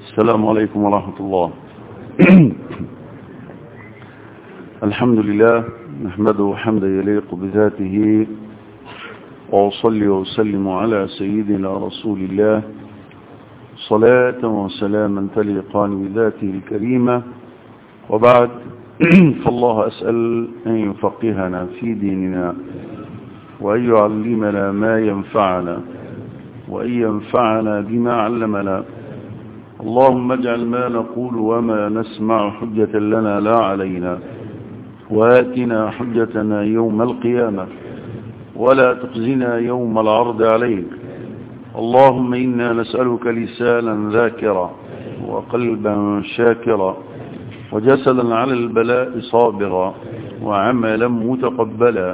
السلام عليكم ورحمة الله الحمد لله نحمده حمدا يليق بذاته وأصلي وأسلم على سيدنا رسول الله صلاة وسلاما تليقان بذاته الكريمة وبعد فالله أسأل أن يفقهنا في ديننا وأن يعلمنا ما ينفعنا وأن ينفعنا بما علمنا اللهم اجعل ما نقول وما نسمع حجة لنا لا علينا وآتنا حجتنا يوم القيامة ولا تخزنا يوم العرض عليك اللهم إنا نسألك لسانا ذاكرا وقلبا شاكرا وجسدا على البلاء صابرا وعملا متقبلا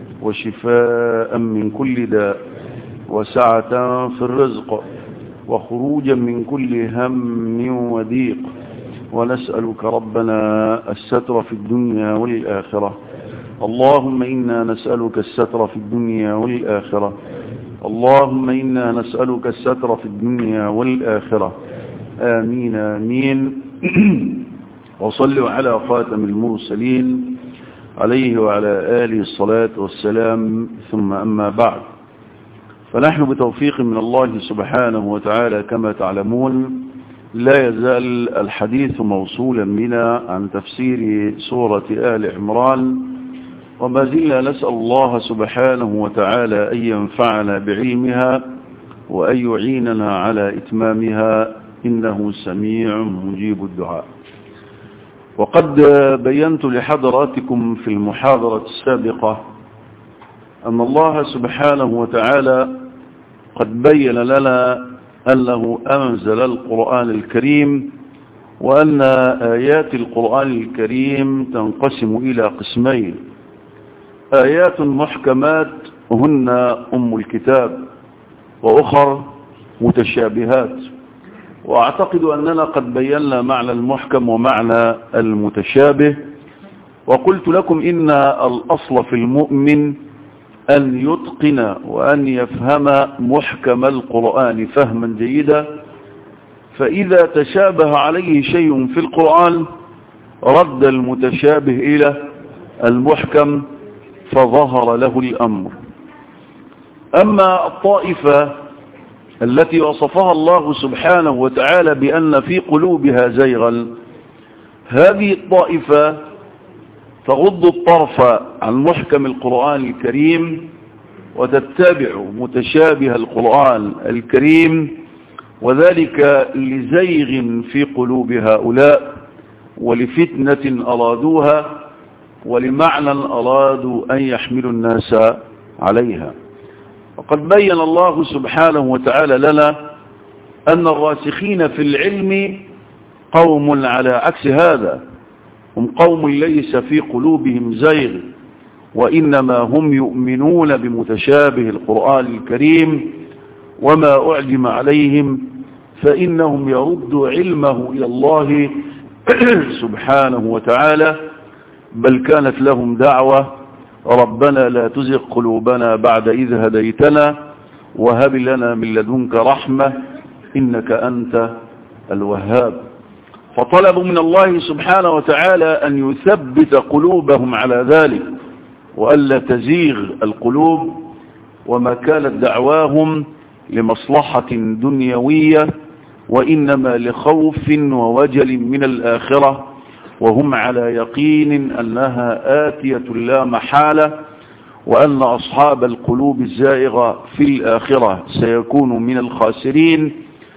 وشفاء من كل داء وسعة في الرزق وخروجا من كل هم وضيق ونسألك ربنا الستر في الدنيا والآخرة اللهم إنا نسألك الستر في الدنيا والآخرة اللهم إنا نسألك الستر في الدنيا والآخرة آمين آمين وصلوا على خاتم المرسلين عليه وعلى آله الصلاة والسلام ثم أما بعد فنحن بتوفيق من الله سبحانه وتعالى كما تعلمون لا يزال الحديث موصولا بنا عن تفسير سورة آل عمران وما زلنا نسأل الله سبحانه وتعالى أن ينفعنا بعلمها وأن يعيننا على إتمامها إنه سميع مجيب الدعاء وقد بينت لحضراتكم في المحاضرة السابقة أن الله سبحانه وتعالى قد بين لنا أنه أنزل القرآن الكريم وأن آيات القرآن الكريم تنقسم إلى قسمين آيات محكمات هن أم الكتاب وأخر متشابهات وأعتقد أننا قد بينا معنى المحكم ومعنى المتشابه وقلت لكم إن الأصل في المؤمن أن يتقن وأن يفهم محكم القرآن فهما جيدا فإذا تشابه عليه شيء في القرآن رد المتشابه إلى المحكم فظهر له الأمر أما الطائفة التي وصفها الله سبحانه وتعالى بأن في قلوبها زيغا هذه الطائفة تغض الطرف عن محكم القرآن الكريم وتتبع متشابه القرآن الكريم وذلك لزيغ في قلوب هؤلاء ولفتنة أرادوها ولمعنى أرادوا أن يحملوا الناس عليها وقد بين الله سبحانه وتعالى لنا أن الراسخين في العلم قوم على عكس هذا هم قوم ليس في قلوبهم زيغ وإنما هم يؤمنون بمتشابه القرآن الكريم وما أعجم عليهم فإنهم يردوا علمه إلى الله سبحانه وتعالى بل كانت لهم دعوة ربنا لا تزغ قلوبنا بعد إذ هديتنا وهب لنا من لدنك رحمة إنك أنت الوهاب فطلبوا من الله سبحانه وتعالى أن يثبت قلوبهم على ذلك وألا تزيغ القلوب وما كانت دعواهم لمصلحة دنيوية وإنما لخوف ووجل من الآخرة وهم على يقين أنها آتية لا محالة وأن أصحاب القلوب الزائغة في الآخرة سيكونوا من الخاسرين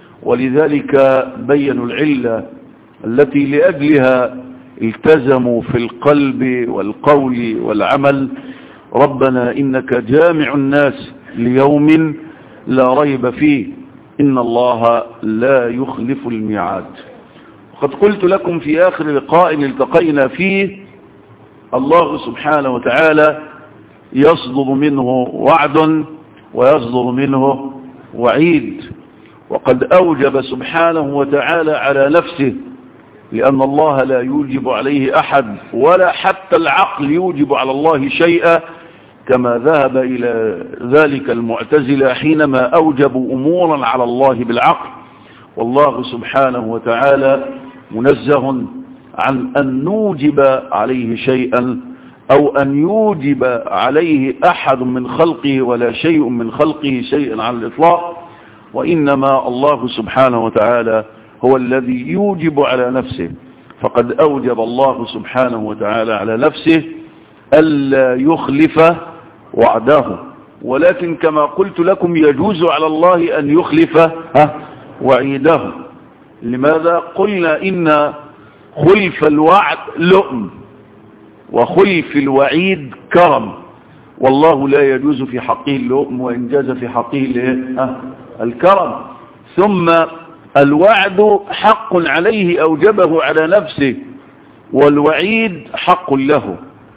ولذلك بينوا العلة التي لأجلها التزموا في القلب والقول والعمل ربنا إنك جامع الناس ليوم لا ريب فيه إن الله لا يخلف الميعاد قد قلت لكم في آخر لقاء التقينا فيه الله سبحانه وتعالى يصدر منه وعد ويصدر منه وعيد وقد أوجب سبحانه وتعالى على نفسه لأن الله لا يوجب عليه أحد ولا حتى العقل يوجب على الله شيئا كما ذهب إلى ذلك المعتزلة حينما أوجبوا أمورا على الله بالعقل والله سبحانه وتعالى منزه عن أن نوجب عليه شيئا أو أن يوجب عليه أحد من خلقه ولا شيء من خلقه شيئا على الإطلاق وإنما الله سبحانه وتعالى هو الذي يوجب على نفسه فقد أوجب الله سبحانه وتعالى على نفسه ألا يخلف وعده ولكن كما قلت لكم يجوز على الله أن يخلف وعيده لماذا قلنا إن خلف الوعد لؤم وخلف الوعيد كرم والله لا يجوز في حقه اللؤم وإن جاز في حقه الكرم ثم الوعد حق عليه أوجبه على نفسه والوعيد حق له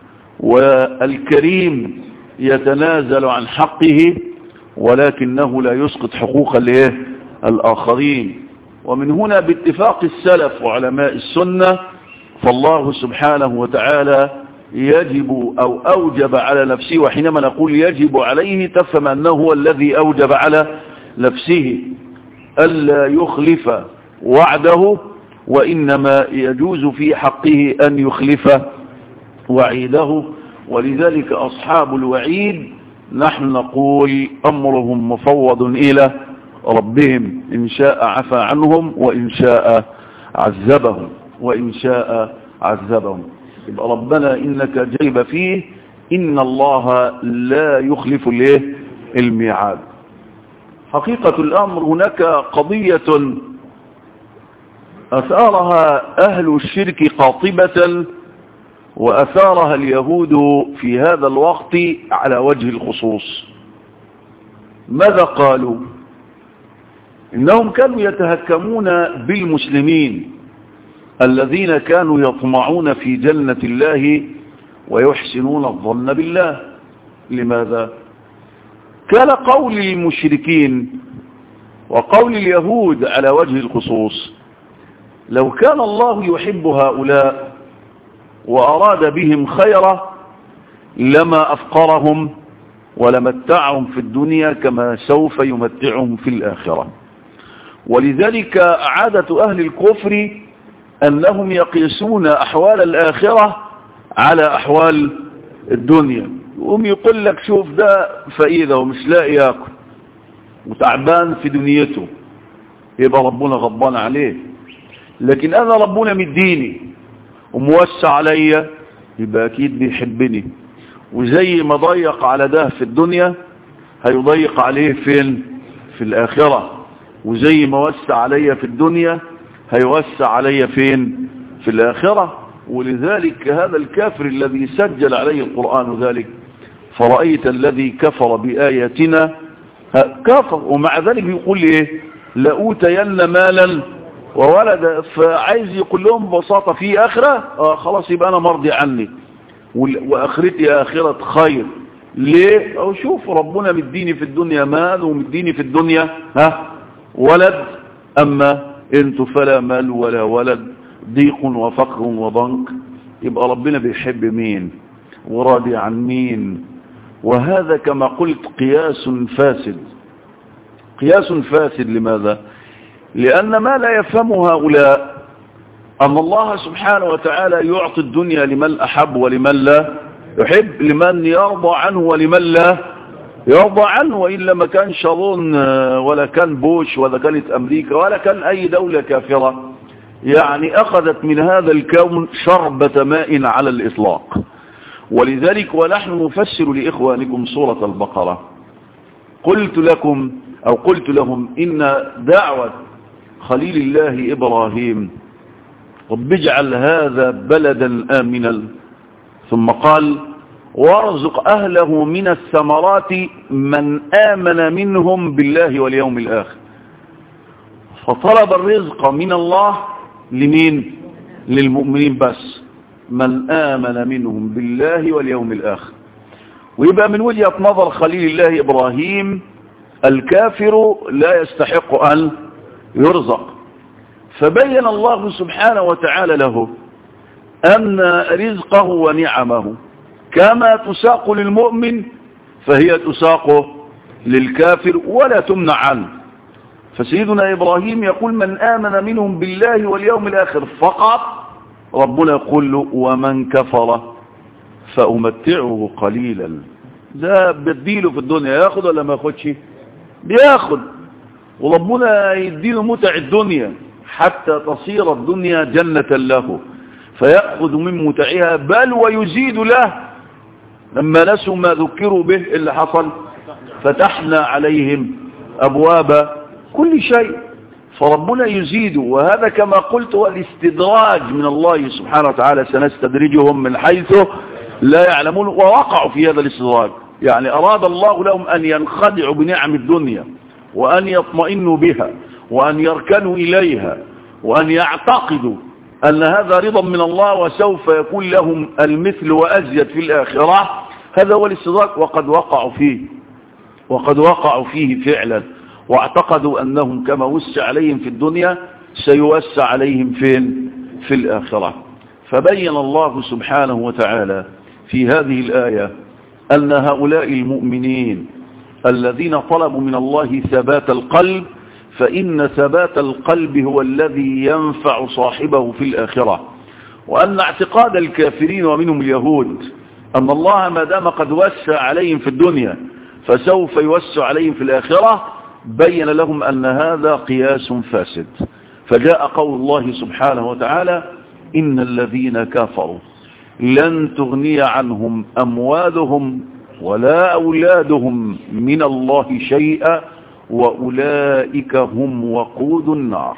والكريم يتنازل عن حقه ولكنه لا يسقط حقوق الآخرين ومن هنا باتفاق السلف وعلماء السنة فالله سبحانه وتعالى يجب أو أوجب على نفسه وحينما نقول يجب عليه تفهم أنه هو الذي أوجب على نفسه ألا يخلف وعده وإنما يجوز في حقه أن يخلف وعيده ولذلك أصحاب الوعيد نحن نقول أمرهم مفوض إلى ربهم إن شاء عفى عنهم وإن شاء عذبهم وإن شاء عذبهم يبقى ربنا إنك جيب فيه إن الله لا يخلف الميعاد حقيقة الأمر هناك قضية أثارها أهل الشرك قاطبة وأثارها اليهود في هذا الوقت على وجه الخصوص ماذا قالوا إنهم كانوا يتهكمون بالمسلمين الذين كانوا يطمعون في جنة الله ويحسنون الظن بالله لماذا كان قول المشركين وقول اليهود على وجه الخصوص لو كان الله يحب هؤلاء وأراد بهم خيرا لما أفقرهم ولمتعهم في الدنيا كما سوف يمتعهم في الآخرة ولذلك عادة أهل الكفر أنهم يقيسون أحوال الآخرة على أحوال الدنيا يقوم يقول لك شوف ده فإذا ومش لاقي ياكل وتعبان في دنيته يبقى ربنا غضبان عليه لكن أنا ربنا مديني وموسع عليا يبقى أكيد بيحبني وزي ما ضيق على ده في الدنيا هيضيق عليه فين في الآخرة وزي ما وسع عليا في الدنيا هيوسع عليا فين في الآخرة ولذلك هذا الكافر الذي سجل عليه القرآن ذلك فرأيت الذي كفر بآياتنا كفر ومع ذلك يقول ايه لأوتين مالا وولد فعايز يقول لهم ببساطة في آخرة آه خلاص يبقى أنا مرضي عني وآخرتي آخرة خير ليه أو شوف ربنا مديني في الدنيا مال ومديني في الدنيا ها ولد أما انتوا فلا مال ولا ولد ضيق وفقر وضنك يبقى ربنا بيحب مين وراضي عن مين وهذا كما قلت قياس فاسد قياس فاسد لماذا لأن ما لا يفهمه هؤلاء أن الله سبحانه وتعالى يعطي الدنيا لمن أحب ولمن لا يحب لمن يرضى عنه ولمن لا يرضى عنه وإلا ما كان شارون ولا كان بوش ولا كانت أمريكا ولا كان أي دولة كافرة يعني أخذت من هذا الكون شربة ماء على الإطلاق ولذلك ونحن نفسر لإخوانكم سورة البقرة قلت لكم أو قلت لهم إن دعوة خليل الله إبراهيم رب اجعل هذا بلدا آمنا ثم قال وارزق أهله من الثمرات من آمن منهم بالله واليوم الآخر فطلب الرزق من الله لمين للمؤمنين بس من آمن منهم بالله واليوم الآخر ويبقى من وجهة نظر خليل الله إبراهيم الكافر لا يستحق أن يرزق فبين الله سبحانه وتعالى له أن رزقه ونعمه كما تساق للمؤمن فهي تساق للكافر ولا تمنع عنه فسيدنا إبراهيم يقول من آمن منهم بالله واليوم الآخر فقط ربنا يقول له ومن كفر فأمتعه قليلا ده بديله في الدنيا ياخد ولا ما ياخدش بياخد وربنا يديله متع الدنيا حتى تصير الدنيا جنة له فيأخذ من متعها بل ويزيد له لما نسوا ما ذكروا به اللي حصل فتحنا عليهم أبواب كل شيء فربنا يزيد وهذا كما قلت هو الاستدراج من الله سبحانه وتعالى سنستدرجهم من حيث لا يعلمون ووقعوا في هذا الاستدراج يعني أراد الله لهم أن ينخدعوا بنعم الدنيا وأن يطمئنوا بها وأن يركنوا إليها وأن يعتقدوا أن هذا رضا من الله وسوف يكون لهم المثل وأزيد في الآخرة هذا هو الاستدراج وقد وقعوا فيه وقد وقعوا فيه فعلا واعتقدوا أنهم كما وسع عليهم في الدنيا سيوسع عليهم فين في الآخرة فبين الله سبحانه وتعالى في هذه الآية أن هؤلاء المؤمنين الذين طلبوا من الله ثبات القلب فإن ثبات القلب هو الذي ينفع صاحبه في الآخرة وأن اعتقاد الكافرين ومنهم اليهود أن الله ما دام قد وسع عليهم في الدنيا فسوف يوسع عليهم في الآخرة بين لهم أن هذا قياس فاسد فجاء قول الله سبحانه وتعالى إن الذين كفروا لن تغني عنهم أموالهم ولا أولادهم من الله شيئا وأولئك هم وقود النار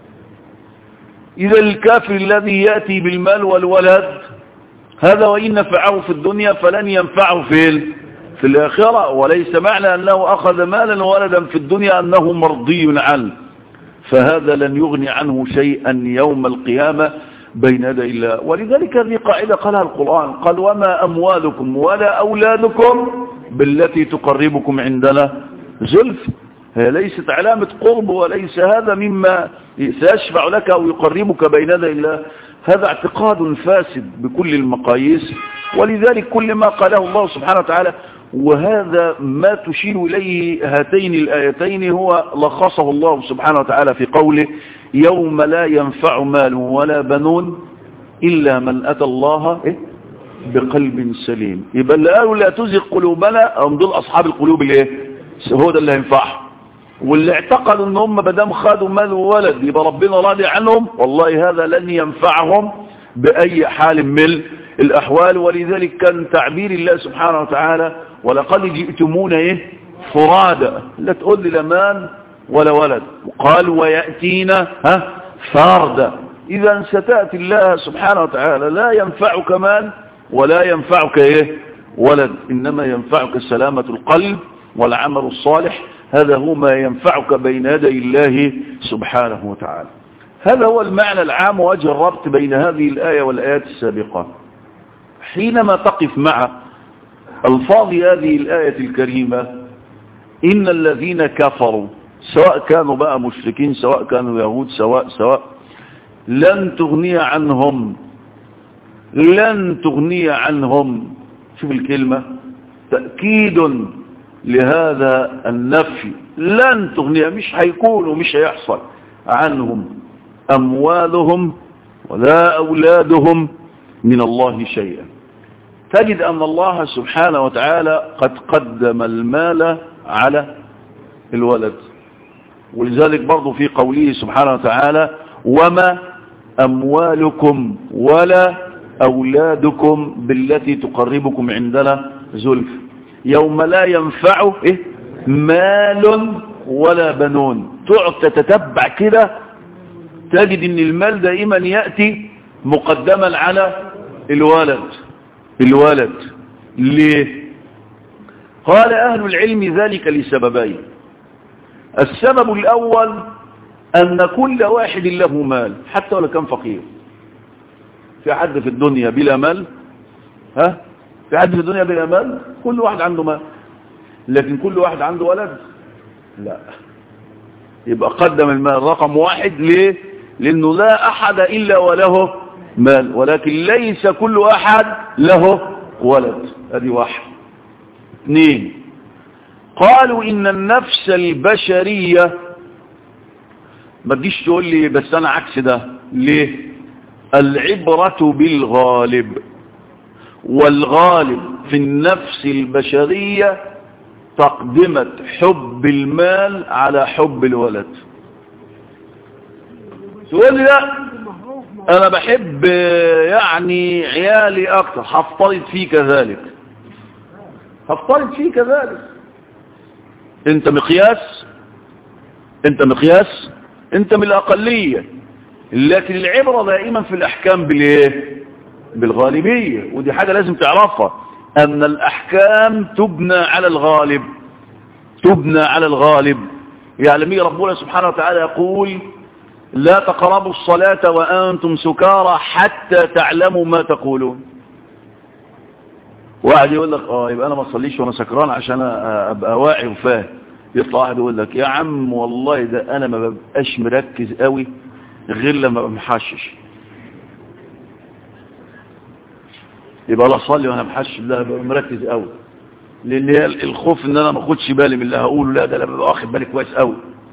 إذا الكافر الذي يأتي بالمال والولد هذا وإن نفعه في الدنيا فلن ينفعه في في الآخرة وليس معنى أنه أخذ مالا وولدا في الدنيا أنه مرضي عنه فهذا لن يغني عنه شيئا يوم القيامة بين يدي الله ولذلك هذه قاعدة قالها القرآن قال وما أموالكم ولا أولادكم بالتي تقربكم عندنا زلف هي ليست علامة قرب وليس هذا مما سيشفع لك أو يقربك بين يدي الله هذا اعتقاد فاسد بكل المقاييس ولذلك كل ما قاله الله سبحانه وتعالى وهذا ما تشير إليه هاتين الآيتين هو لخصه الله سبحانه وتعالى في قوله يوم لا ينفع مال ولا بنون إلا من أتى الله بقلب سليم يبقى اللي قالوا لا تزغ قلوبنا هم دول أصحاب القلوب الايه هو ده اللي هينفعهم واللي اعتقدوا ان هم مدام خدوا مال وولد يبقى ربنا راضي عنهم والله هذا لن ينفعهم بأي حال من الأحوال ولذلك كان تعبير الله سبحانه وتعالى ولقد جئتمون ايه فرادا لا تقول لي لا مال ولا ولد قال ويأتينا ها فردا إذا ستأتي الله سبحانه وتعالى لا ينفعك مال ولا ينفعك ايه ولد إنما ينفعك سلامة القلب والعمل الصالح هذا هو ما ينفعك بين يدي الله سبحانه وتعالى هذا هو المعنى العام وجه الربط بين هذه الآية والآيات السابقة حينما تقف مع ألفاظ هذه الآية الكريمة إن الذين كفروا سواء كانوا بقى مشركين سواء كانوا يهود سواء سواء لن تغني عنهم لن تغني عنهم شوف الكلمة تأكيد لهذا النفي لن تغني مش هيكون ومش هيحصل عنهم أموالهم ولا أولادهم من الله شيئا تجد أن الله سبحانه وتعالى قد قدم المال على الولد ولذلك برضو في قوله سبحانه وتعالى وما أموالكم ولا أولادكم بالتي تقربكم عندنا زلف يوم لا ينفع إيه؟ مال ولا بنون تقعد تتتبع كده تجد ان المال دائما يأتي مقدما على الولد الولد ليه قال أهل العلم ذلك لسببين السبب الأول أن كل واحد له مال حتى ولو كان فقير في حد في الدنيا بلا مال ها في حد في الدنيا بلا مال كل واحد عنده مال لكن كل واحد عنده ولد لا يبقى قدم المال رقم واحد ليه لأنه لا أحد إلا وله مال ولكن ليس كل أحد له ولد هذه واحد اثنين قالوا إن النفس البشرية ما تجيش تقول لي بس انا عكس ده ليه العبرة بالغالب والغالب في النفس البشرية تقدمة حب المال على حب الولد تقول لي لا انا بحب يعني عيالي اكتر هفترض فيه كذلك هفترض فيه كذلك انت مقياس انت مقياس انت من الاقلية لكن العبرة دائما في الاحكام بالايه بالغالبية ودي حاجة لازم تعرفها ان الاحكام تبنى على الغالب تبنى على الغالب يعلمي ربنا سبحانه وتعالى يقول لا تقربوا الصلاة وأنتم سكارى حتى تعلموا ما تقولون واحد يقول لك اه يبقى انا ما اصليش وانا سكران عشان ابقى واعي وفاهم يطلع واحد يقول لك يا عم والله ده انا ما ببقاش مركز قوي غير لما ابقى محشش يبقى لا اصلي وانا محشش لا ببقى مركز قوي لان هي الخوف ان انا ما اخدش بالي من اللي هقوله لا ده انا ببقى واخد بالي كويس قوي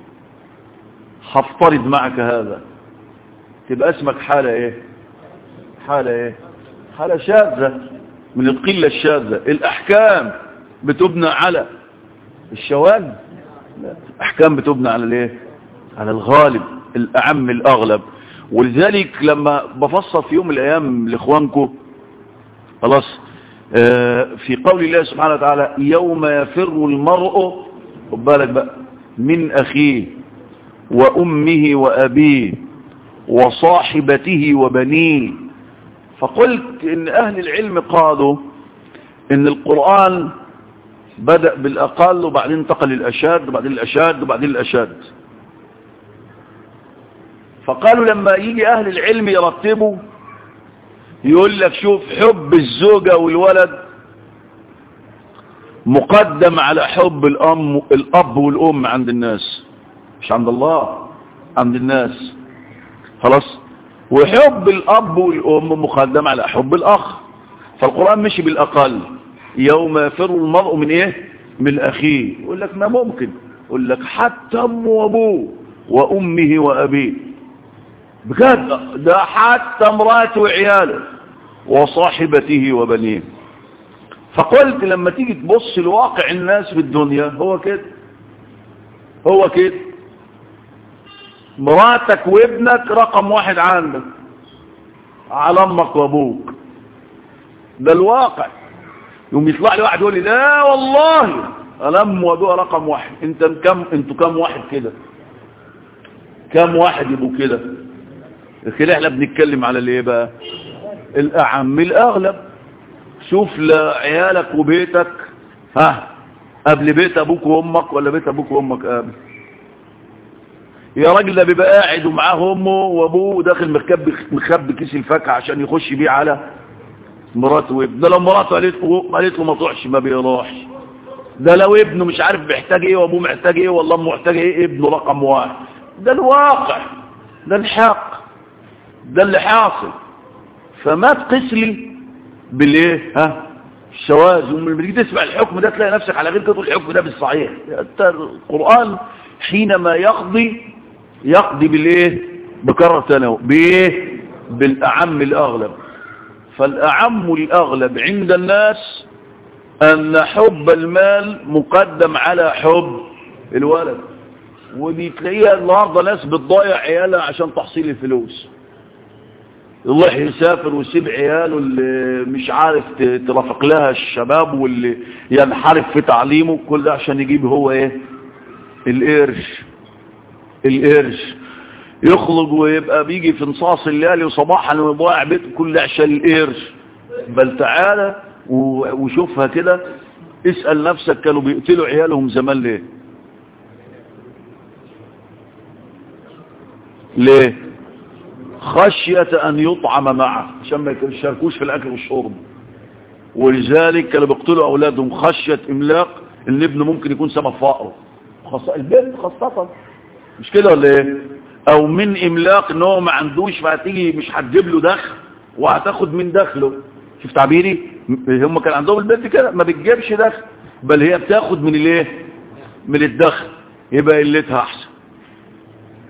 هفترض معك هذا تبقى اسمك حالة ايه حالة ايه حالة شاذة من القلة الشاذة الاحكام بتبنى على الشواذ احكام بتبنى على الايه على الغالب الاعم الاغلب ولذلك لما بفصل في يوم من الايام لاخوانكم خلاص آه في قول الله سبحانه وتعالى يوم يفر المرء خد بالك بقى من اخيه وأمه وأبيه وصاحبته وبنيه فقلت إن أهل العلم قالوا إن القرآن بدأ بالأقل وبعدين انتقل للأشاد وبعدين الأشاد وبعدين الأشاد فقالوا لما يجي أهل العلم يرتبوا يقول لك شوف حب الزوجة والولد مقدم على حب الأم الأب والأم عند الناس مش عند الله عند الناس خلاص وحب الأب والأم مقدم على حب الأخ فالقرآن مشي بالأقل يوم يفر المرء من إيه من أخيه يقول لك ما ممكن يقول لك حتى أمه وأبوه وأمه وأبيه بجد ده حتى امراته وعياله وصاحبته وبنيه فقلت لما تيجي تبص لواقع الناس في الدنيا هو كده هو كده مراتك وابنك رقم واحد عندك على امك وابوك ده الواقع يوم يطلع لي واحد يقول لي لا والله انا ام وابوها رقم واحد انت كم انتوا كم واحد كده كم واحد يبقوا كده كده احنا بنتكلم على الايه بقى الاعم الاغلب شوف لعيالك وبيتك ها قبل بيت ابوك وامك ولا بيت ابوك وامك قبل يا راجل ده بيبقى قاعد ومعاه امه وابوه داخل مخبي مخبي كيس الفاكهه عشان يخش بيه على مراته وابنه ده لو مراته قالت له قالت له ما تروحش ما بيروحش ده لو ابنه مش عارف محتاج ايه وابوه محتاج ايه والله امه محتاج ايه ابنه رقم واحد ده الواقع ده الحق ده اللي حاصل فما تقيس لي بالايه ها الشواذ ولما تيجي تسمع الحكم ده تلاقي نفسك على غير كده الحكم ده بالصحيح القرآن حينما يقضي يقضي بالايه بكرر تنوع بايه بالاعم الاغلب فالاعم الاغلب عند الناس ان حب المال مقدم على حب الولد ودي تلاقيها النهارده ناس بتضيع عيالها عشان تحصيل الفلوس يروح يسافر ويسيب عياله اللي مش عارف ترافق لها الشباب واللي ينحرف في تعليمه كل ده عشان يجيب هو ايه القرش القرش يخرج ويبقى بيجي في نصاص الليالي وصباحا ويضيع بيته كل عشان القرش بل تعالى وشوفها كده اسأل نفسك كانوا بيقتلوا عيالهم زمان ليه ليه خشية أن يطعم معه عشان ما يشاركوش في الأكل والشرب ولذلك كانوا بيقتلوا أولادهم خشية إملاق إن ابنه ممكن يكون سبب فقره خاصة البنت خاصة مش كده ولا إيه أو من إملاق إن هو ما عندوش فهتيجي مش هتجيب له دخل وهتاخد من دخله شوف تعبيري هم كان عندهم البنت كده ما بتجيبش دخل بل هي بتاخد من الايه من الدخل يبقى قلتها احسن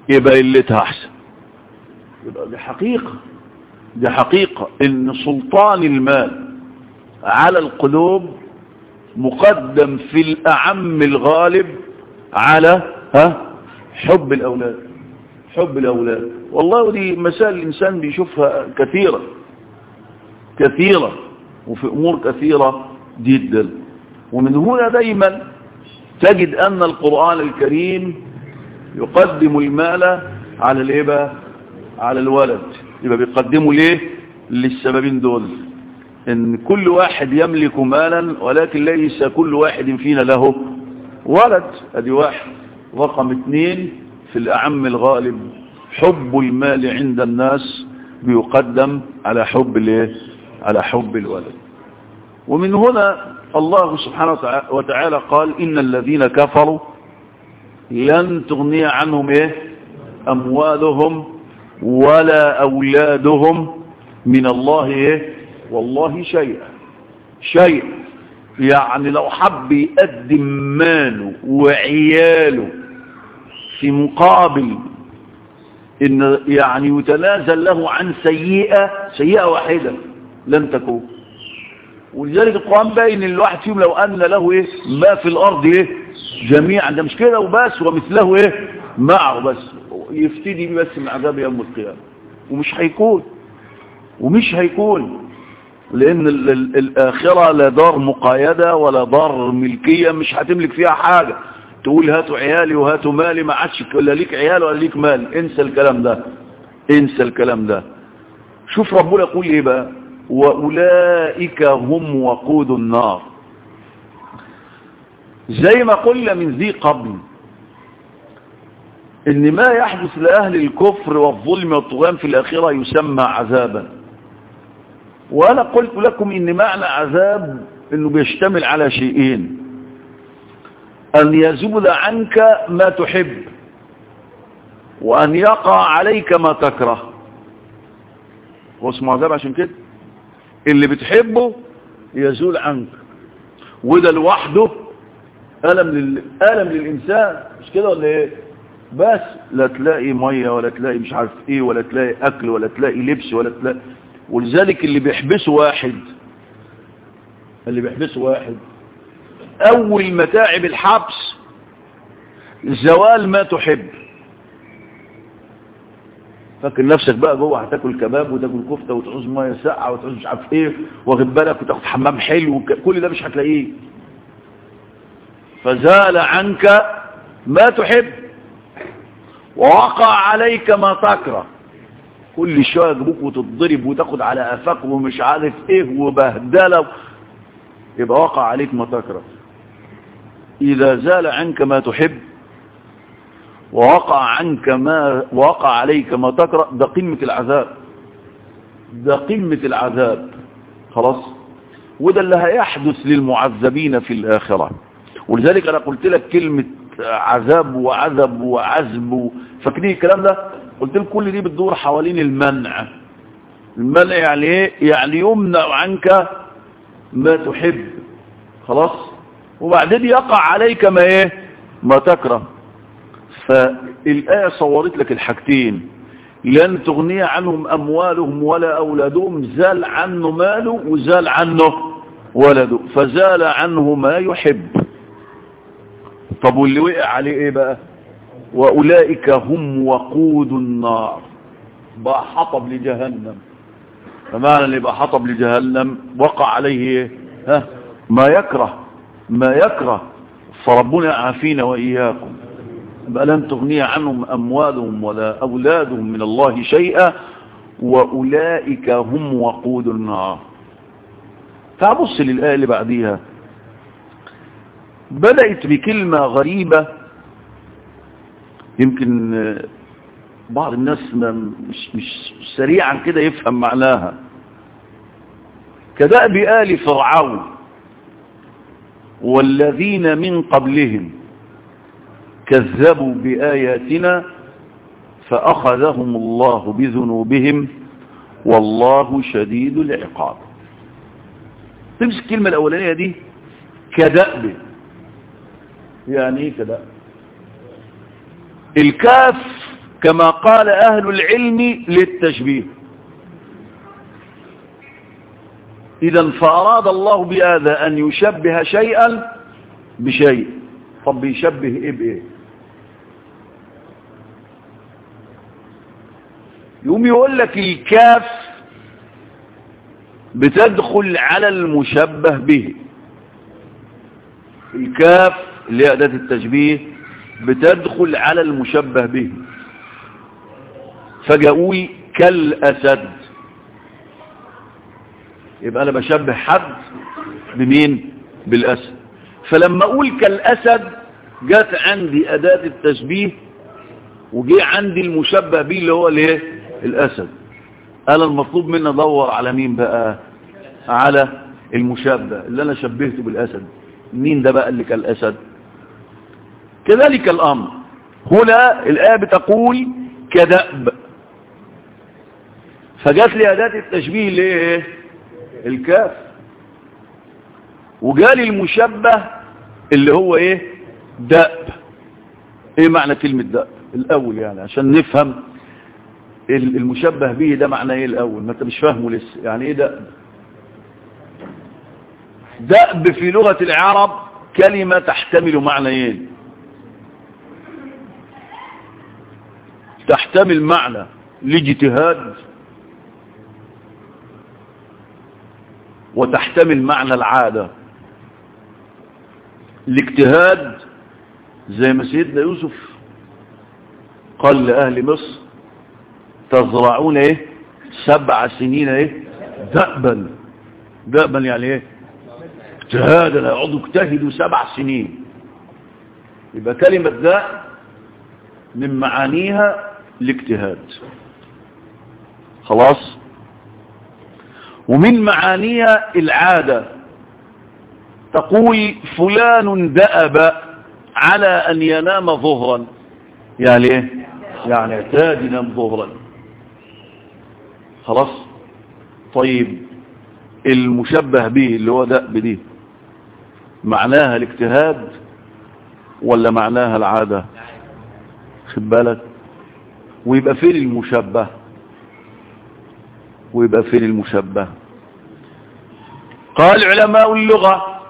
يبقى قلتها احسن يبقى دي حقيقة دي حقيقة ان سلطان المال على القلوب مقدم في الاعم الغالب على ها حب الاولاد حب الاولاد والله دي مسائل الانسان بيشوفها كثيرة كثيرة وفي امور كثيرة جدا ومن هنا دايما تجد ان القرآن الكريم يقدم المال على الايه بقى على الولد يبقى بيقدمه ليه للسببين دول ان كل واحد يملك مالا ولكن ليس كل واحد فينا له ولد ادي واحد رقم اثنين في الاعم الغالب حب المال عند الناس بيقدم على حب الايه على حب الولد ومن هنا الله سبحانه وتعالى قال ان الذين كفروا لن تغني عنهم ايه اموالهم ولا اولادهم من الله ايه والله شيئا شيء يعني لو حب يقدم ماله وعياله في مقابل ان يعني يتنازل له عن سيئة سيئة واحدة لن تكون ولذلك القرآن باين ان الواحد فيهم لو ان له ايه ما في الارض ايه جميعا ده مش كده وبس ومثله ايه معه بس يفتدي بس من عذاب يوم القيامة ومش هيكون ومش هيكون لان ال ال الاخرة لا دار مقايدة ولا دار ملكية مش هتملك فيها حاجة تقول هاتوا عيالي وهاتوا مالي ما عادش ولا ليك عيال ولا ليك مال انسى الكلام ده انسى الكلام ده شوف ربنا يقول ايه بقى واولئك هم وقود النار زي ما قلنا من ذي قبل ان ما يحدث لأهل الكفر والظلم والطغيان في الآخرة يسمى عذابا وأنا قلت لكم ان معنى عذاب انه بيشتمل على شيئين ان يزول عنك ما تحب وان يقع عليك ما تكره هو اسمه عذاب عشان كده اللي بتحبه يزول عنك وده لوحده ألم, لل... ألم للإنسان مش كده ولا ايه بس لا تلاقي مية ولا تلاقي مش عارف ايه ولا تلاقي اكل ولا تلاقي لبس ولا تلاقي ولذلك اللي بيحبسه واحد اللي بيحبسه واحد اول متاعب الحبس زوال ما تحب فاكر نفسك بقى جوه هتاكل كباب وتاكل كفته وتعوز ميه ساقعه وتعوز مش عارف ايه واخد بالك وتاخد حمام حلو كل ده مش هتلاقيه فزال عنك ما تحب ووقع عليك ما تكره كل شويه يجيبوك وتتضرب وتاخد على قفاك ومش عارف ايه وبهدله يبقى وقع عليك ما تكره اذا زال عنك ما تحب ووقع عنك ما وقع عليك ما تكره ده قمه العذاب ده قمه العذاب خلاص وده اللي هيحدث للمعذبين في الاخره ولذلك انا قلت لك كلمه عذاب وعذب وعذب فاكرين الكلام ده قلت لك كل دي بتدور حوالين المنع المنع يعني ايه يعني يمنع عنك ما تحب خلاص وبعدين يقع عليك ما ايه ما تكره فالآية صورت لك الحاجتين لن تغني عنهم أموالهم ولا أولادهم زال عنه ماله وزال عنه ولده فزال عنه ما يحب طب واللي وقع عليه ايه بقى واولئك هم وقود النار بقى حطب لجهنم فمعنى اللي بقى حطب لجهنم وقع عليه ايه ها ما يكره ما يكره فربنا يعافينا واياكم بقى لن تغني عنهم اموالهم ولا اولادهم من الله شيئا واولئك هم وقود النار تعبص للايه اللي بعديها بدأت بكلمة غريبة يمكن بعض الناس مش, مش سريعا كده يفهم معناها كدأب آل فرعون والذين من قبلهم كذبوا بآياتنا فأخذهم الله بذنوبهم والله شديد العقاب تمسك الكلمة الأولانية دي كدأب يعني ايه كده الكاف كما قال أهل العلم للتشبيه إذا فأراد الله بهذا أن يشبه شيئا بشيء طب يشبه إيه بإيه يقوم يقول لك الكاف بتدخل على المشبه به الكاف اللي هي أداة التشبيه بتدخل على المشبه به فجاءوا كالأسد يبقى أنا بشبه حد بمين بالأسد فلما أقول كالأسد جات عندي أداة التشبيه وجي عندي المشبه به اللي هو الايه الأسد أنا المطلوب مني أدور على مين بقى على المشبه اللي أنا شبهته بالأسد مين ده بقى اللي كالأسد كذلك الأمر هنا الآية بتقول كدأب فجات لي أداة التشبيه ليه الكاف وجالي المشبه اللي هو ايه دأب ايه معنى كلمة دأب الاول يعني عشان نفهم المشبه به ده معنى ايه الاول ما انت مش فاهمه لسه يعني ايه دأب دأب في لغة العرب كلمة تحتمل معنى ايه تحتمل معنى الاجتهاد وتحتمل معنى العادة الاجتهاد زي ما سيدنا يوسف قال لأهل مصر تزرعون ايه سبع سنين ايه دأبا دأبا يعني ايه اجتهادا يقعدوا اجتهدوا سبع سنين يبقى كلمة داء من معانيها الاجتهاد خلاص ومن معانيها العادة تقول فلان دأب على أن ينام ظهرا يعني ايه يعني اعتاد ينام ظهرا خلاص طيب المشبه به اللي هو دأب دي معناها الاجتهاد ولا معناها العادة خد بالك ويبقى فين المشبه ويبقى فين المشبه قال علماء اللغة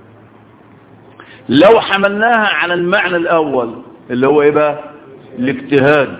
لو حملناها على المعنى الأول اللي هو إيه بقى الاجتهاد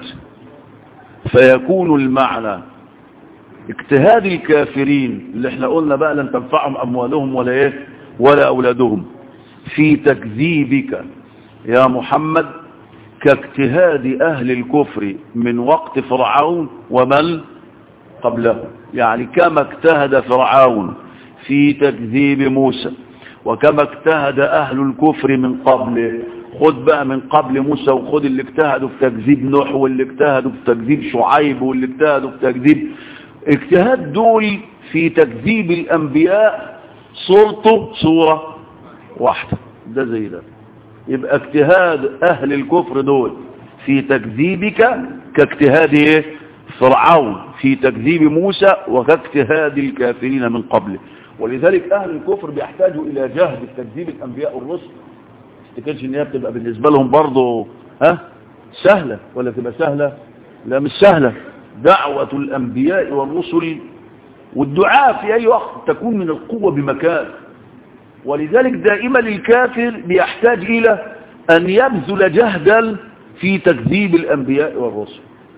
فيكون المعنى اجتهاد الكافرين اللي احنا قلنا بقى لن تنفعهم أموالهم ولا إيه ولا أولادهم في تكذيبك يا محمد كاجتهاد أهل الكفر من وقت فرعون ومن قبله يعني كما اجتهد فرعون في تكذيب موسى وكما اجتهد أهل الكفر من قبله خد بقى من قبل موسى وخد اللي اجتهدوا في تكذيب نوح واللي اجتهدوا في تكذيب شعيب واللي اجتهدوا في تكذيب اجتهاد دول في تكذيب الأنبياء صورته صورة واحدة ده زي ده يبقى اجتهاد أهل الكفر دول في تكذيبك كاجتهاد ايه فرعون في تكذيب موسى وكاجتهاد الكافرين من قبله ولذلك أهل الكفر بيحتاجوا إلى جهد تكذيب الأنبياء والرسل تفتكرش ان هي بتبقى بالنسبة لهم برضه ها سهلة ولا تبقى سهلة لا مش سهلة دعوة الأنبياء والرسل والدعاء في أي وقت تكون من القوة بمكان ولذلك دائما الكافر بيحتاج إلى أن يبذل جهدا في تكذيب الأنبياء والرسل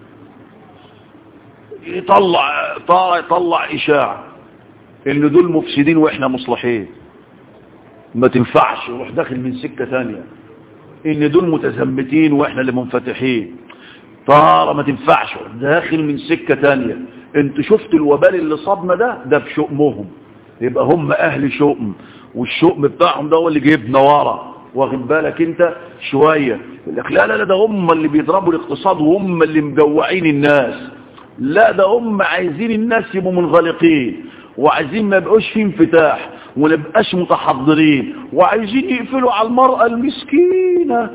يطلع طالع يطلع إشاعة إن دول مفسدين وإحنا مصلحين ما تنفعش يروح داخل من سكة ثانية إن دول متزمتين وإحنا اللي منفتحين طارة ما تنفعش داخل من سكة ثانية انت شفت الوبال اللي صابنا ده ده بشؤمهم يبقى هم أهل شؤم والشؤم بتاعهم ده هو اللي جايبنا ورا واخد بالك انت شوية يقول لك لا لا لا ده هم اللي بيضربوا الاقتصاد وهم اللي مجوعين الناس لا ده هم عايزين الناس يبقوا منغلقين وعايزين ما يبقوش في انفتاح وما نبقاش متحضرين وعايزين يقفلوا على المرأة المسكينة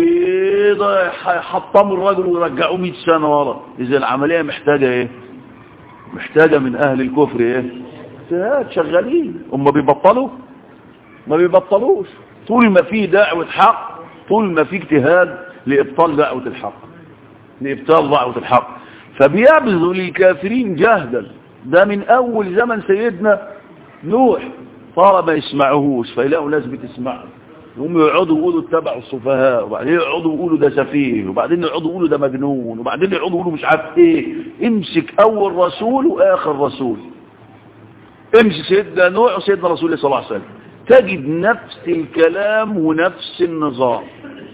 ويحطموا الرجل ويرجعوه 100 سنة ورا إذا العملية محتاجة ايه محتاجة من أهل الكفر ايه اجتهاد شغالين هم بيبطلوا ما بيبطلوش طول ما في دعوة حق طول ما في اجتهاد لإبطال دعوة الحق لإبطال الحق فبيبذل الكافرين جهدا ده من أول زمن سيدنا نوح طالما ما يسمعوهوش فيلاقوا ناس بتسمعه هم يقعدوا يقولوا اتبعوا السفهاء وبعدين يقعدوا يقولوا ده سفيه وبعدين يقعدوا يقولوا ده مجنون وبعدين يقعدوا يقولوا مش عارف ايه امسك اول رسول واخر رسول امسك سيدنا نوح وسيدنا رسول الله صلى الله عليه وسلم تجد نفس الكلام ونفس النظام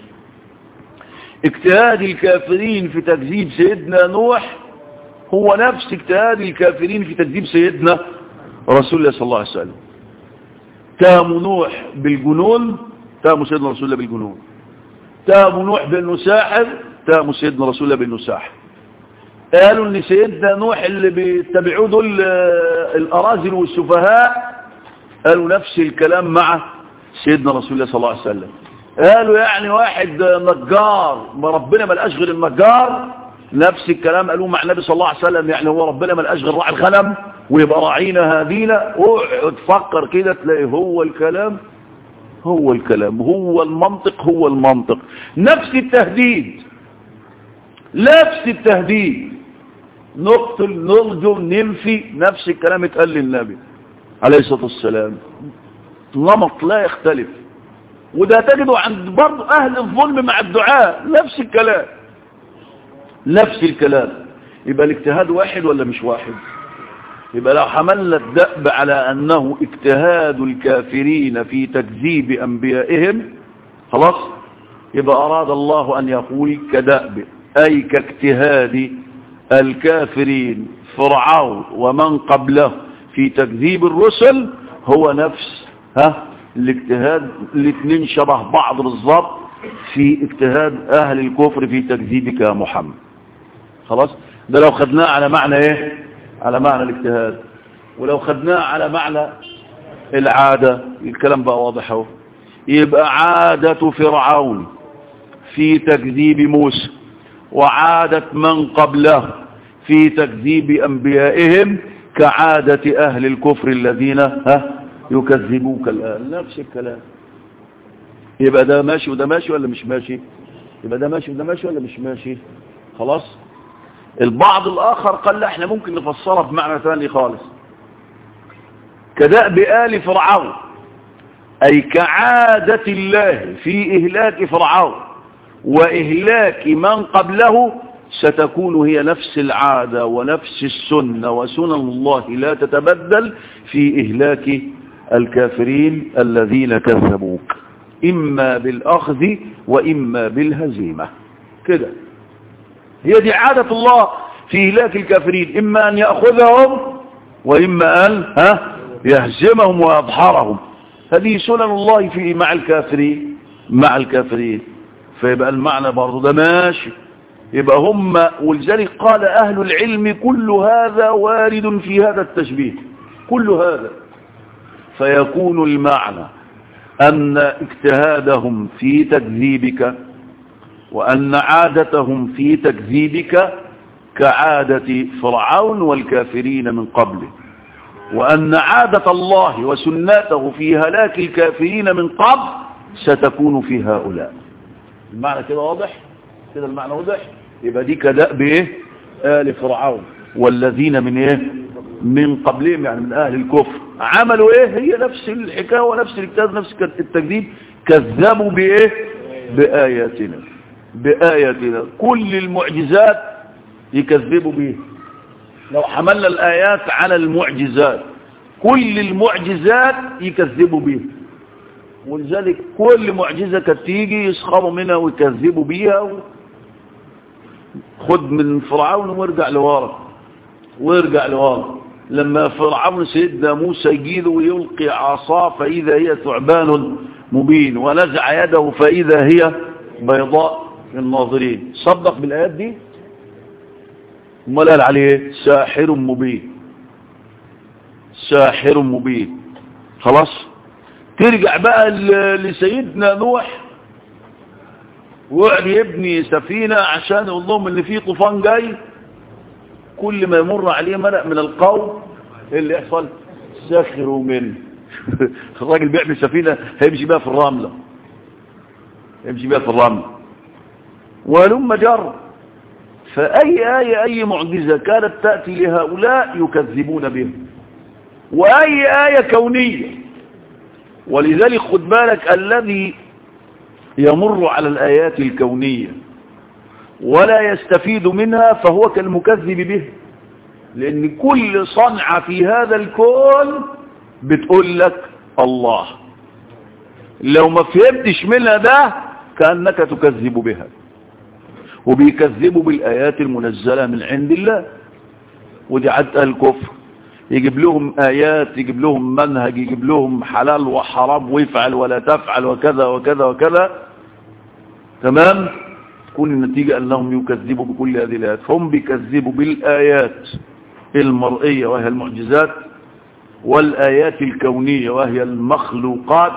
اجتهاد الكافرين في تكذيب سيدنا نوح هو نفس اجتهاد الكافرين في تكذيب سيدنا رسول الله صلى الله عليه وسلم تهم نوح بالجنون تهم سيدنا رسول الله بالجنون تهم نوح بانه ساحر تهم سيدنا رسول الله بانه ساحر قالوا ان سيدنا نوح اللي بيتبعوه دول الاراذل والسفهاء قالوا نفس الكلام مع سيدنا رسول الله صلى الله عليه وسلم قالوا يعني واحد نجار ما ربنا ما لقاش غير النجار نفس الكلام قالوه مع النبي صلى الله عليه وسلم يعني هو ربنا ما لقاش غير راعي الغنم ويبقى راعينا هدينا اقعد تفكر كده تلاقي هو الكلام هو الكلام هو المنطق هو المنطق نفس التهديد نفس التهديد نقتل نرجم ننفي نفس الكلام اتقال للنبي عليه الصلاة والسلام نمط لا يختلف وده تجده عند برضه أهل الظلم مع الدعاء نفس الكلام نفس الكلام يبقى الاجتهاد واحد ولا مش واحد يبقى لو حملنا الدأب على أنه اجتهاد الكافرين في تكذيب أنبيائهم خلاص يبقى أراد الله أن يقول كدأب أي كاجتهاد الكافرين فرعون ومن قبله في تكذيب الرسل هو نفس ها الاجتهاد الاثنين شبه بعض بالظبط في اجتهاد اهل الكفر في تكذيبك يا محمد خلاص ده لو خدناه على معنى ايه على معنى الاجتهاد ولو خدناه على معنى العادة الكلام بقى واضح اهو يبقى عادة فرعون في تكذيب موسى وعادة من قبله في تكذيب أنبيائهم كعادة أهل الكفر الذين ها يكذبوك الآن نفس الكلام يبقى ده ماشي وده ماشي ولا مش ماشي يبقى ده ماشي وده ماشي ولا مش ماشي خلاص البعض الآخر قال لا احنا ممكن نفسرها بمعنى ثاني خالص كدأب آل فرعون أي كعادة الله في إهلاك فرعون وإهلاك من قبله ستكون هي نفس العادة ونفس السنة وسنن الله لا تتبدل في إهلاك الكافرين الذين كذبوك إما بالأخذ وإما بالهزيمة كده هي دي عادة الله في إهلاك الكافرين إما أن يأخذهم وإما أن ها يهزمهم ويضحرهم هذه سنن الله في مع الكافرين مع الكافرين فيبقى المعنى برضه ده ماشي يبقى هم ولذلك قال أهل العلم كل هذا وارد في هذا التشبيه كل هذا فيكون المعنى أن اجتهادهم في تكذيبك وأن عادتهم في تكذيبك كعادة فرعون والكافرين من قبله وأن عادة الله وسنته في هلاك الكافرين من قبل ستكون في هؤلاء المعنى كده واضح كده المعنى واضح يبقى دي كدأب ايه آل فرعون والذين من ايه من قبلهم يعني من اهل الكفر عملوا ايه هي نفس الحكاية ونفس الاجتهاد نفس التكذيب كذبوا بايه بآياتنا بآياتنا كل المعجزات يكذبوا بيه لو حملنا الآيات على المعجزات كل المعجزات يكذبوا بيه ولذلك كل معجزة كانت تيجي يسخروا منها ويكذبوا بيها و... خد من فرعون وارجع لورا وارجع لورا لما فرعون سيدنا موسى يجيله ويلقي عصاه فإذا هي ثعبان مبين ونزع يده فإذا هي بيضاء للناظرين صدق بالآيات دي امال قال عليه ساحر مبين ساحر مبين خلاص ترجع بقى لسيدنا نوح وقعد يبني سفينة عشان يقول لهم ان في طوفان جاي كل ما يمر عليه ملأ من القوم اللي يحصل سخروا منه الراجل بيعمل سفينة هيمشي بيها في الرملة يمشي بيها في الرملة ولما جر فأي آية أي معجزة كانت تأتي لهؤلاء يكذبون بها وأي آية كونية ولذلك خد بالك الذي يمر على الآيات الكونية ولا يستفيد منها فهو كالمكذب به لأن كل صنعة في هذا الكون بتقول لك الله لو ما فهمتش منها ده كأنك تكذب بها وبيكذبوا بالآيات المنزلة من عند الله ودي عدت الكفر يجيب لهم آيات يجيب لهم منهج يجيب لهم حلال وحرام ويفعل ولا تفعل وكذا وكذا وكذا تمام تكون النتيجة أنهم يكذبوا بكل هذه الآيات هم بيكذبوا بالآيات المرئية وهي المعجزات والآيات الكونية وهي المخلوقات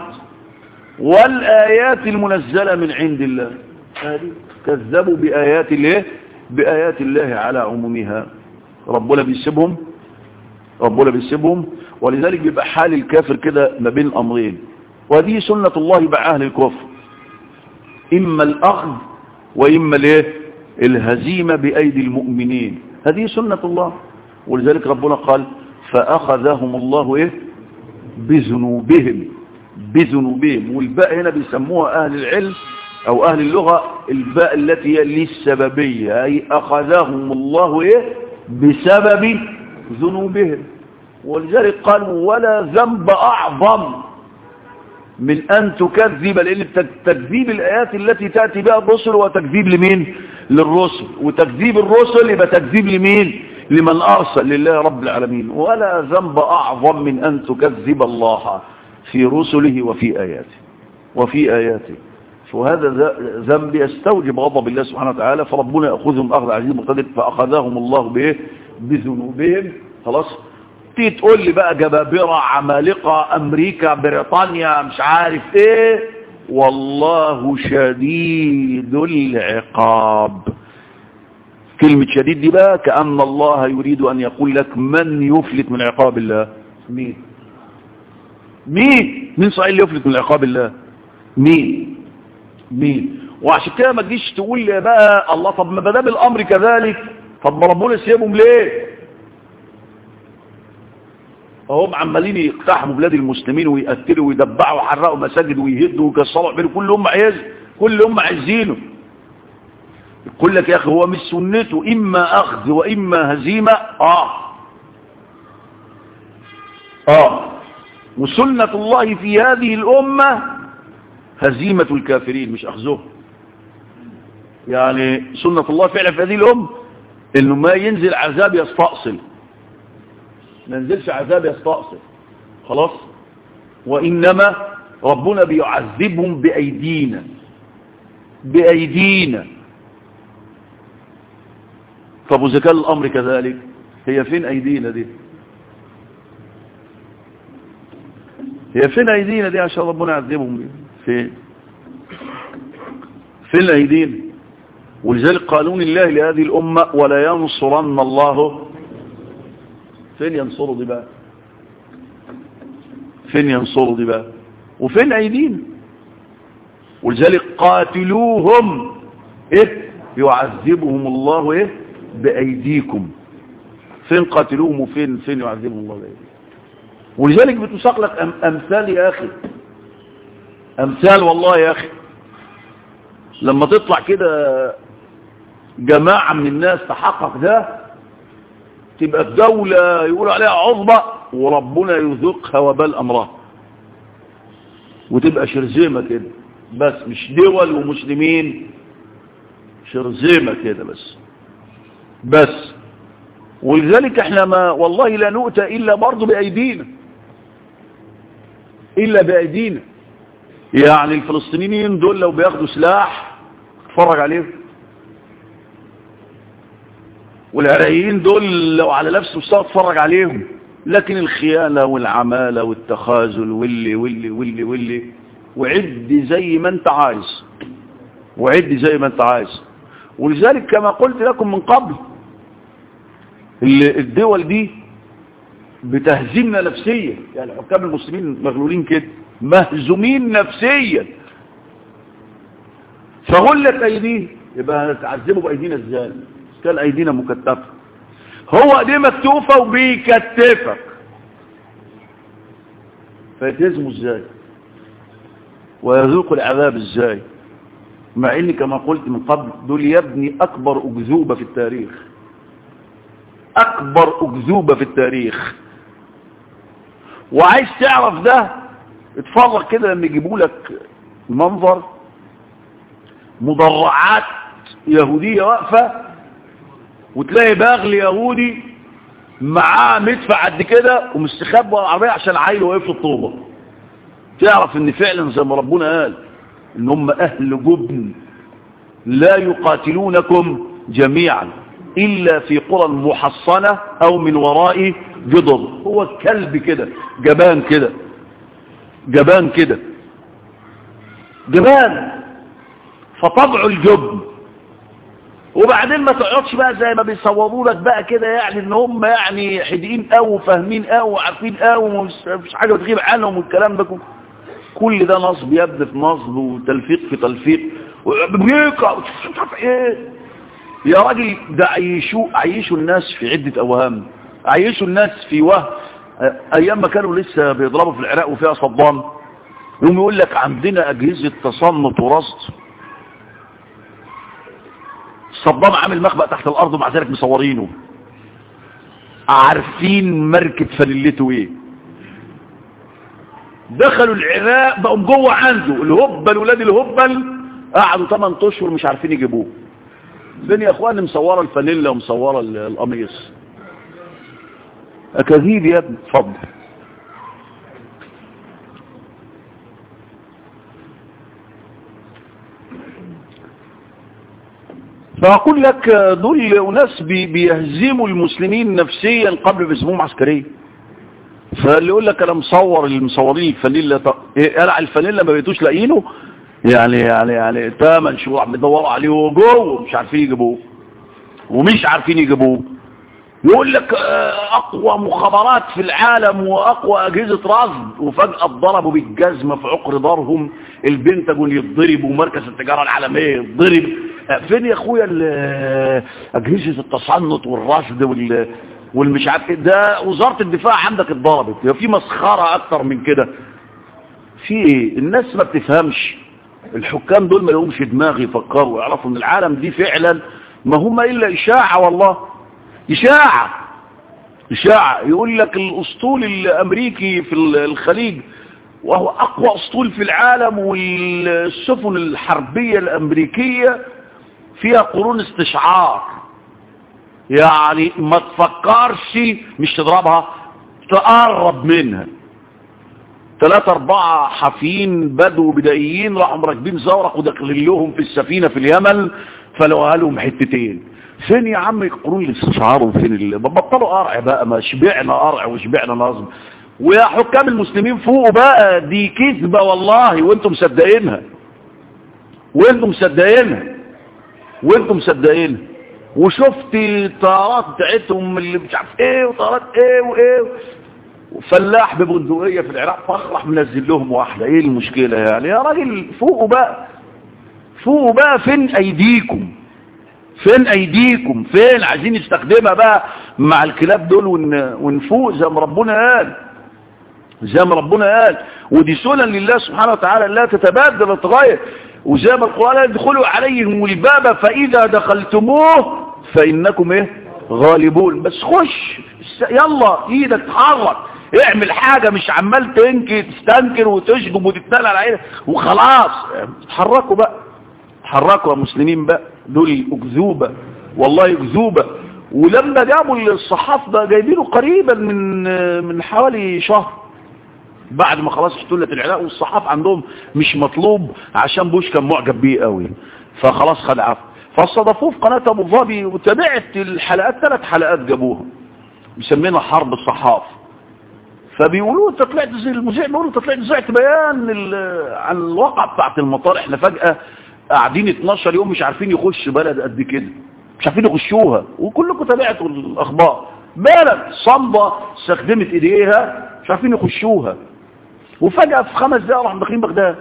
والآيات المنزلة من عند الله هذه كذبوا بآيات الله بآيات الله على عمومها ربنا بيسيبهم ربنا بيسيبهم ولذلك بيبقى حال الكافر كده ما بين الأمرين وهذه سنة الله مع أهل الكفر إما الأخذ وإما الايه الهزيمة بأيدي المؤمنين هذه سنة الله ولذلك ربنا قال فأخذهم الله إيه بذنوبهم بذنوبهم والباء هنا بيسموها أهل العلم أو أهل اللغة الباء التي هي للسببية أي أخذهم الله إيه بسبب ذنوبهم ولذلك قال ولا ذنب أعظم من أن تكذب لأن تكذيب الآيات التي تأتي بها الرسل وتكذيب لمين للرسل وتكذيب الرسل يبقى تكذيب لمين لمن أرسل لله رب العالمين ولا ذنب أعظم من أن تكذب الله في رسله وفي آياته وفي آياته وهذا ذنب يستوجب غضب الله سبحانه وتعالى فربنا يأخذهم أخذ عزيز مقتدر فأخذهم الله به بذنوبهم خلاص تيجي تقول لي بقى جبابرة عمالقة أمريكا بريطانيا مش عارف ايه والله شديد العقاب كلمة شديد دي بقى كأن الله يريد أن يقول لك من يفلت من عقاب الله مين مين مين صحيح اللي يفلت من عقاب الله مين مين وعشان كده ما تجيش تقول لي بقى الله طب ما دام الامر كذلك طب ما ربنا سيبهم ليه هم عمالين يقتحموا بلاد المسلمين ويقتلوا ويدبعوا ويحرقوا مساجد ويهدوا ويكسروا ويعملوا كل هم عايز كل هم عايزينه يقول لك يا اخي هو مش سنته اما اخذ واما هزيمه اه اه وسنه الله في هذه الامه هزيمه الكافرين مش اخذهم يعني سنه الله فعلا في هذه الامه انه ما ينزل عذاب يستأصل ما ينزلش عذاب يستأصل خلاص وإنما ربنا بيعذبهم بأيدينا بأيدينا طب وإذا كان الأمر كذلك هي فين أيدينا دي هي فين أيدينا دي عشان ربنا يعذبهم فين فين أيدينا ولذلك قانون الله لهذه الأمة ولا ينصرن الله فين ينصروا دي بقى فين ينصروا دي بقى وفين أيدينا ولذلك قاتلوهم إيه يعذبهم الله إيه بأيديكم فين قاتلوهم وفين فين يعذبهم الله بأيديكم ولذلك بتساق لك أم أمثال يا أخي أمثال والله يا أخي لما تطلع كده جماعة من الناس تحقق ده تبقى في دولة يقولوا عليها عظمة وربنا يذوقها وبال أمرها وتبقى شرذمة كده بس مش دول ومسلمين شرذمة كده بس بس ولذلك احنا ما والله لا نؤتى إلا برضه بأيدينا إلا بأيدينا يعني الفلسطينيين دول لو بياخدوا سلاح اتفرج عليهم والعراقيين دول لو على نفس مستوى اتفرج عليهم لكن الخيانة والعمالة والتخاذل واللي واللي واللي واللي وعد زي ما انت عايز وعد زي ما انت عايز ولذلك كما قلت لكم من قبل الدول دي بتهزمنا نفسيا يعني حكام المسلمين مغلولين كده مهزومين نفسيا فغلت ايديه يبقى هنتعذبوا بايدينا ازاي كان ايدينا مكتفة هو دي مكتوفة وبيكتفك فيتهزموا ازاي ويذوقوا العذاب ازاي مع ان كما قلت من قبل دول يبني اكبر اكذوبة في التاريخ اكبر اكذوبة في التاريخ وعايز تعرف ده اتفرج كده لما يجيبوا لك منظر مضرعات يهودية واقفة وتلاقي باغل يهودي معاه مدفع قد كده ومستخبى العربية عشان عيل واقف في الطوبة تعرف ان فعلا زي ما ربنا قال ان هم اهل جبن لا يقاتلونكم جميعا الا في قرى محصنة او من وراء جدر هو الكلب كده جبان كده جبان كده جبان فطبع الجبن وبعدين ما تقعدش بقى زي ما بيصوروا لك بقى كده يعني ان هم يعني حدقين قوي وفاهمين قوي وعارفين قوي ومش حاجه بتغيب عنهم والكلام ده كله كل ده نصب يبدو في نصب وتلفيق في تلفيق وبيقع مش عارف ايه يا راجل ده عيشوا عيشوا الناس في عدة اوهام عيشوا الناس في وهم ايام ما كانوا لسه بيضربوا في العراق وفيها صدام يوم يقول لك عندنا اجهزة تصنت ورصد صدام عامل مخبأ تحت الارض ومع ذلك مصورينه عارفين ماركة فانيلته ايه دخلوا العراق بقوا جوه عنده الهبل ولاد الهبل قعدوا 8 اشهر مش عارفين يجيبوه فين يا اخوان مصوره الفانيلا ومصوره القميص اكاذيب يا ابني اتفضل فأقول لك دول أناس بيهزموا المسلمين نفسيا قبل ما يسموهم عسكريا فاللي يقول لك أنا مصور المصورين الفانيلا طب إيه قلع الفانيلا ما بقيتوش لاقيينه يعني يعني يعني تمن شهور عم يدوروا عليه وجوه مش عارفين يجيبوه ومش عارفين يجيبوه يقول لك اقوى مخابرات في العالم واقوى اجهزه رصد وفجاه اتضربوا بالجزمه في عقر دارهم البنتاجون يتضرب ومركز التجاره العالميه يتضرب فين يا اخويا اجهزه التصنت والرصد وال والمش عارف ده وزاره الدفاع عندك اتضربت في مسخره اكتر من كده في ايه الناس ما بتفهمش الحكام دول ما لهمش دماغ يفكروا ويعرفوا ان العالم دي فعلا ما هم الا اشاعه والله اشاعه اشاعه يقول لك الاسطول الامريكي في الخليج وهو اقوى اسطول في العالم والسفن الحربيه الامريكيه فيها قرون استشعار يعني ما تفكرش مش تضربها تقرب منها ثلاثة أربعة حافين بدو بدائيين راحوا راكبين زورق وداخلين لهم في السفينة في اليمن فلوها لهم حتتين فين يا عم قرون الاستشعار وفين اللي بطلوا قرع بقى ما شبعنا قرع وشبعنا نظم ويا حكام المسلمين فوقوا بقى دي كذبة والله وانتم مصدقينها وانتم مصدقينها وانتم مصدقينها وشفت الطيارات بتاعتهم اللي مش عارف ايه وطيارات ايه وايه فلاح ببندقية في العراق فراح منزل لهم واحدة ايه المشكلة يعني يا راجل فوقوا بقى فوقوا بقى فين ايديكم فين ايديكم فين عايزين نستخدمها بقى مع الكلاب دول ون... ونفوق زي ما ربنا قال زي ما ربنا قال ودي سنن لله سبحانه وتعالى لا تتبادل وتتغير وزي ما القرآن قال ادخلوا عليهم الباب فإذا دخلتموه فإنكم ايه غالبون بس خش يلا ايدك تحرك اعمل حاجة مش عمال تنكر تستنكر وتشجب وتتنال على عينك وخلاص اتحركوا بقى اتحركوا يا مسلمين بقى دول اكذوبة والله اكذوبة ولما جابوا الصحاف ده جايبينه قريبا من من حوالي شهر بعد ما خلاص احتلت العراق والصحاف عندهم مش مطلوب عشان بوش كان معجب بيه قوي فخلاص خد عفو فاستضافوه في قناة ابو ظبي وتابعت الحلقات ثلاث حلقات جابوها مسمينها حرب الصحاف فبيقولوا انت طلعت زي المذيع بيقولوا انت طلعت زعت بيان عن الواقع بتاعت المطار احنا فجأة قاعدين 12 يوم مش عارفين يخش بلد قد كده مش عارفين يخشوها وكلكم تابعتوا الاخبار بلد صنبة استخدمت ايديها مش عارفين يخشوها وفجأة في خمس دقائق راحوا داخلين بغداد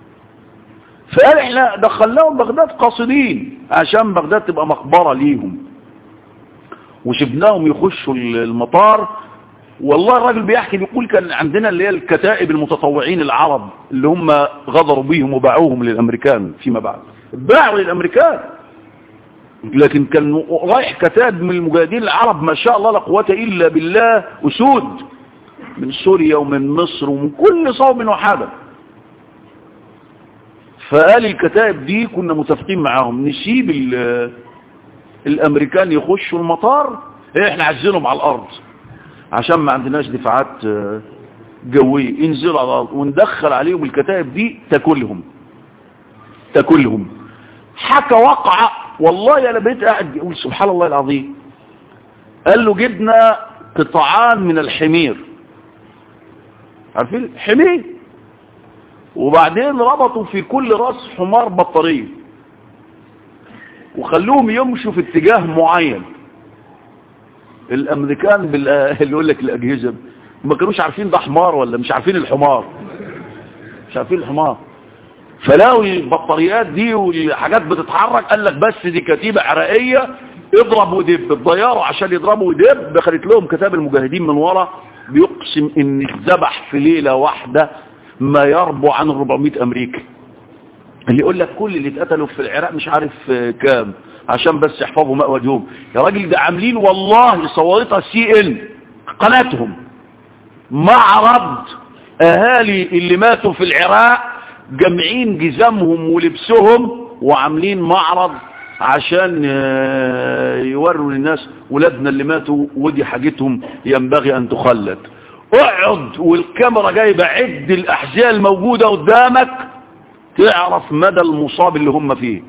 فقال احنا دخلناهم بغداد قاصدين عشان بغداد تبقى مقبرة ليهم وسبناهم يخشوا المطار والله الراجل بيحكي بيقول كان عندنا اللي هي الكتائب المتطوعين العرب اللي هم غدروا بيهم وباعوهم للامريكان فيما بعد باعوا للامريكان لكن كان رايح كتاب من المجاهدين العرب ما شاء الله لا قوه الا بالله اسود من سوريا ومن مصر ومن كل صوب وحدث فقال الكتائب دي كنا متفقين معاهم نسيب الامريكان يخشوا المطار احنا عايزينهم على الارض عشان ما عندناش دفاعات جوية ينزلوا على الارض وندخل عليهم الكتائب دي تاكلهم تاكلهم حكى وقعة والله انا بقيت قاعد يقول سبحان الله العظيم قال له جبنا قطعان من الحمير عارفين حمير وبعدين ربطوا في كل راس حمار بطارية وخلوهم يمشوا في اتجاه معين الامريكان بال... اللي يقول لك الاجهزه ما كانوش عارفين ده حمار ولا مش عارفين الحمار مش عارفين الحمار فلاقوا البطاريات دي والحاجات بتتحرك قال لك بس دي كتيبه عراقيه اضرب ودب الضياره عشان يضربوا ودب دخلت لهم كتاب المجاهدين من ورا بيقسم ان اتذبح في ليله واحده ما يربو عن 400 امريكي اللي يقول لك كل اللي اتقتلوا في العراق مش عارف كام عشان بس يحفظوا ماء وجههم يا راجل ده عاملين والله صورتها سي ان قناتهم معرض اهالي اللي ماتوا في العراق جمعين جزامهم ولبسهم وعاملين معرض عشان يوروا للناس ولادنا اللي ماتوا ودي حاجتهم ينبغي ان تخلد اقعد والكاميرا جايبه عد الاحذيه الموجوده قدامك تعرف مدى المصاب اللي هم فيه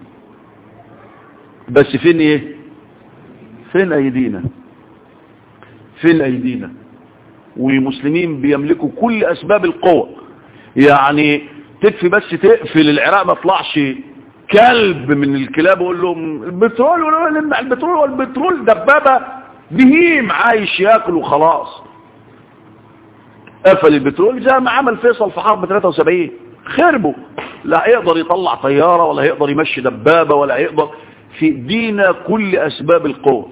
بس فين ايه فين ايدينا فين ايدينا والمسلمين بيملكوا كل اسباب القوة يعني تكفي بس تقفل العراق ما طلعش كلب من الكلاب ويقول لهم البترول ولا البترول والبترول دبابة بهيم عايش ياكل وخلاص قفل البترول زي ما عمل فيصل في حرب 73 خربوا لا هيقدر يطلع طيارة ولا هيقدر يمشي دبابة ولا هيقدر في ايدينا كل اسباب القوة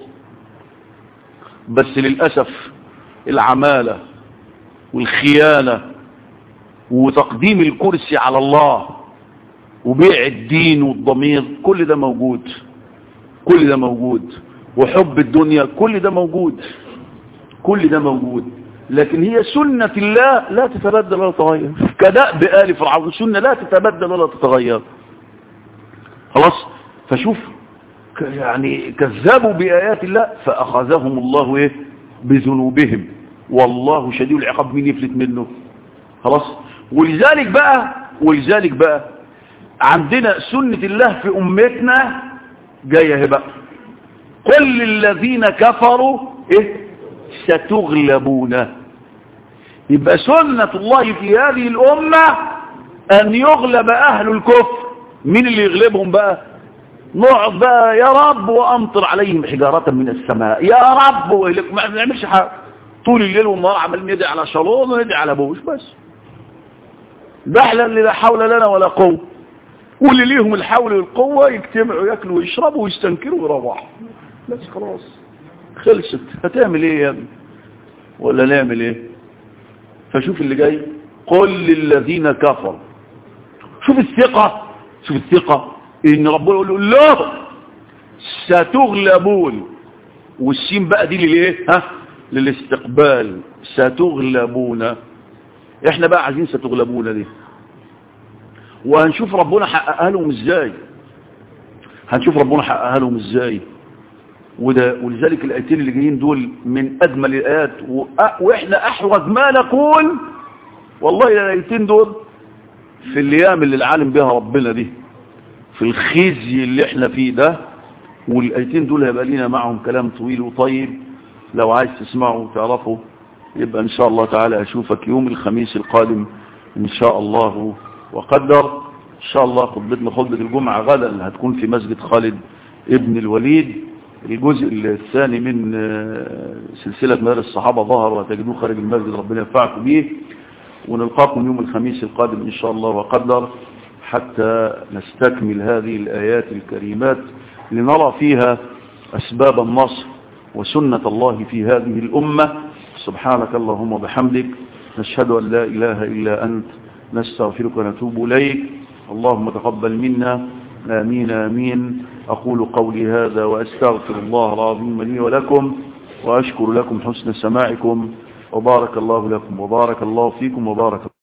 بس للأسف العمالة والخيانة وتقديم الكرسي على الله وبيع الدين والضمير كل ده موجود كل ده موجود وحب الدنيا كل ده موجود كل ده موجود لكن هي سنة الله لا تتبدل ولا تتغير كدأب آل فرعون سنة لا تتبدل ولا تتغير خلاص فشوف يعني كذبوا بآيات الله فأخذهم الله إيه بذنوبهم والله شديد العقاب مين يفلت منه خلاص ولذلك بقى ولذلك بقى عندنا سنة الله في أمتنا جاية بقى قل للذين كفروا إيه ستغلبون يبقى سنة الله في هذه الأمة أن يغلب أهل الكفر مين اللي يغلبهم بقى نقعد بقى يا رب وأمطر عليهم حجارة من السماء يا رب وإليك ما نعملش حاجة طول الليل والنهار عمالين ندعي على شالون وندعي على بوش بس ده احنا اللي لا حول لنا ولا قوة واللي ليهم الحول والقوة يجتمعوا ياكلوا ويشربوا ويستنكروا ويروحوا بس خلاص خلصت هتعمل ايه يا ابني ولا نعمل ايه فشوف اللي جاي قل للذين كفروا شوف الثقة شوف الثقة ان ربنا يقول له ستغلبون والسين بقى دي للايه ها للاستقبال ستغلبون احنا بقى عايزين ستغلبون دي وهنشوف ربنا حققها لهم ازاي هنشوف ربنا حققها لهم ازاي وده ولذلك الايتين اللي جايين دول من اجمل الايات واحنا احوج ما نقول والله الايتين دول في الايام اللي العالم بها ربنا دي في الخزي اللي احنا فيه ده والايتين دول هيبقى لينا معهم كلام طويل وطيب لو عايز تسمعوا وتعرفوا يبقى ان شاء الله تعالى اشوفك يوم الخميس القادم ان شاء الله وقدر ان شاء الله خطبتنا خطبة الجمعة غدا هتكون في مسجد خالد ابن الوليد الجزء الثاني من سلسلة مدار الصحابة ظهر وتجدوه خارج المسجد ربنا ينفعكم به ونلقاكم يوم الخميس القادم إن شاء الله وقدر حتى نستكمل هذه الآيات الكريمات لنرى فيها أسباب النصر وسنة الله في هذه الأمة سبحانك اللهم وبحمدك نشهد أن لا إله إلا أنت نستغفرك ونتوب إليك اللهم تقبل منا آمين آمين أقول قولي هذا وأستغفر الله العظيم لي ولكم وأشكر لكم حسن سماعكم وبارك الله لكم وبارك الله فيكم وبارك